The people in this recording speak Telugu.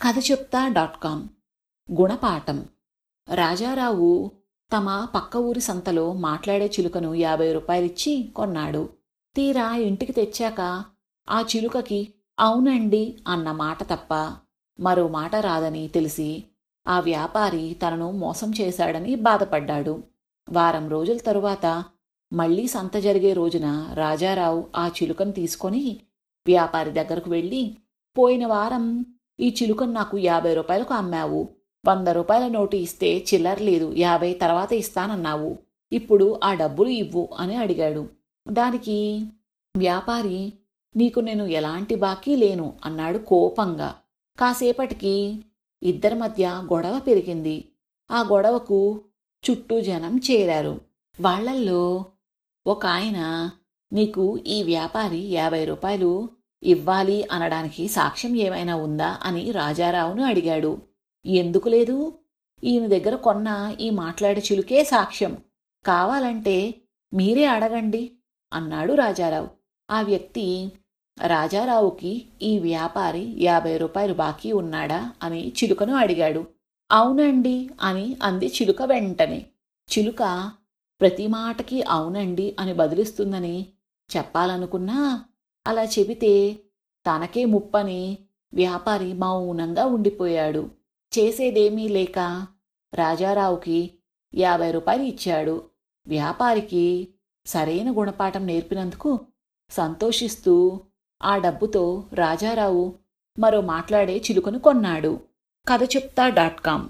కథ చెప్తా డాట్ కామ్ గుణపాఠం రాజారావు తమ పక్క ఊరి సంతలో మాట్లాడే చిలుకను యాభై రూపాయలిచ్చి కొన్నాడు తీరా ఇంటికి తెచ్చాక ఆ చిలుకకి అవునండి అన్న మాట తప్ప మరో మాట రాదని తెలిసి ఆ వ్యాపారి తనను మోసం చేశాడని బాధపడ్డాడు వారం రోజుల తరువాత మళ్లీ సంత జరిగే రోజున రాజారావు ఆ చిలుకను తీసుకొని వ్యాపారి దగ్గరకు వెళ్ళి పోయిన వారం ఈ చిలుకను నాకు యాభై రూపాయలకు అమ్మావు వంద రూపాయల నోటు ఇస్తే చిల్లర లేదు యాభై తర్వాత ఇస్తానన్నావు ఇప్పుడు ఆ డబ్బులు ఇవ్వు అని అడిగాడు దానికి వ్యాపారి నీకు నేను ఎలాంటి బాకీ లేను అన్నాడు కోపంగా కాసేపటికి ఇద్దరి మధ్య గొడవ పెరిగింది ఆ గొడవకు చుట్టూ జనం చేరారు వాళ్లల్లో ఒక ఆయన నీకు ఈ వ్యాపారి యాభై రూపాయలు ఇవ్వాలి అనడానికి సాక్ష్యం ఏమైనా ఉందా అని రాజారావును అడిగాడు ఎందుకు లేదు ఈయన దగ్గర కొన్న ఈ మాట్లాడే చిలుకే సాక్ష్యం కావాలంటే మీరే అడగండి అన్నాడు రాజారావు ఆ వ్యక్తి రాజారావుకి ఈ వ్యాపారి యాభై రూపాయలు బాకీ ఉన్నాడా అని చిలుకను అడిగాడు అవునండి అని అంది చిలుక వెంటనే చిలుక ప్రతి మాటకి అవునండి అని బదిలిస్తుందని చెప్పాలనుకున్నా అలా చెబితే తనకే ముప్పని వ్యాపారి మౌనంగా ఉండిపోయాడు చేసేదేమీ లేక రాజారావుకి యాభై రూపాయలు ఇచ్చాడు వ్యాపారికి సరైన గుణపాఠం నేర్పినందుకు సంతోషిస్తూ ఆ డబ్బుతో రాజారావు మరో మాట్లాడే చిలుకను కొన్నాడు కథ చెప్తా డాట్ కామ్